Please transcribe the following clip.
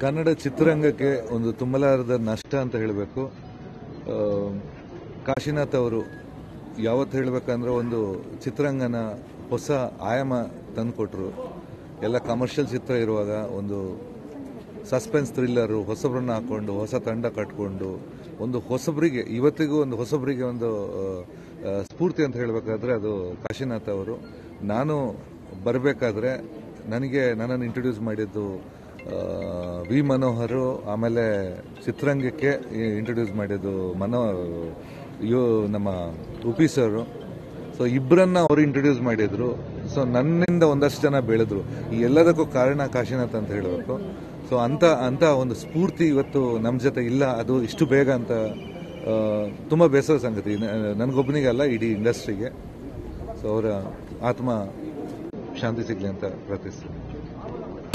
ಕನ್ನಡ ಚಿತ್ರರಂಗಕ್ಕೆ ಒಂದು ತುಂಬಲಾರದ ನಷ್ಟ ಅಂತ ಹೇಳಬೇಕು ಕಾಶಿನಾಥ್ ಅವರು ಯಾವತ್ತು ಹೇಳಬೇಕಂದ್ರೆ ಒಂದು ಚಿತ್ರರಂಗನ ಹೊಸ ಆಯಾಮ ತಂದುಕೊಟ್ರು ಎಲ್ಲ ಕಮರ್ಷಿಯಲ್ ಚಿತ್ರ ಇರುವಾಗ ಒಂದು ಸಸ್ಪೆನ್ಸ್ ಥ್ರಿಲ್ಲರು ಹೊಸಬ್ರನ್ನ ಹಾಕೊಂಡು ಹೊಸ ತಂಡ ಕಟ್ಕೊಂಡು ಒಂದು ಹೊಸಬರಿಗೆ ಇವತ್ತಿಗೂ ಒಂದು ಹೊಸಬರಿಗೆ ಒಂದು ಆ, ಆ, ಸ್ಫೂರ್ತಿ ಅಂತ ಹೇಳಬೇಕಾದ್ರೆ ಅದು ಕಾಶಿನಾಥ್ ಅವರು ನಾನು ಬರಬೇಕಾದ್ರೆ ನನಗೆ ನನ್ನನ್ನು ಇಂಟ್ರೊಡ್ಯೂಸ್ ಮಾಡಿದ್ದು ಆ, ವಿ ಮನೋಹರ್ ಆಮೇಲೆ ಚಿತ್ರರಂಗಕ್ಕೆ ಇಂಟ್ರೊಡ್ಯೂಸ್ ಮಾಡಿದ್ದು ಮನೋ ಇವು ನಮ್ಮ ಉಪಿ ಸರ್ ಸೊ ಇಬ್ಬರನ್ನ ಅವರು ಇಂಟ್ರೊಡ್ಯೂಸ್ ಮಾಡಿದ್ರು ಸೊ ನನ್ನಿಂದ ಒಂದಷ್ಟು ಜನ ಬೆಳೆದ್ರು ಈ ಎಲ್ಲದಕ್ಕೂ ಕಾರಣ ಕಾಶಿನಾಥ್ ಅಂತ ಹೇಳಬೇಕು ಸೊ ಅಂತ ಅಂತ ಒಂದು ಸ್ಫೂರ್ತಿ ಇವತ್ತು ನಮ್ಮ ಜೊತೆ ಇಲ್ಲ ಅದು ಇಷ್ಟು ಬೇಗ ಅಂತ ಆ, ತುಂಬಾ ಬೇಸರ ಸಂಗತಿ ನ- ನನಗೊಬ್ಬನಿಗಲ್ಲ ಇಡೀ ಇಂಡಸ್ಟ್ರಿಗೆ ಸೊ ಅವರ ಆತ್ಮ ಶಾಂತಿ ಸಿಗ್ಲಿ ಅಂತ ಪ್ರಾರ್ಥಿಸ್ತೀನಿ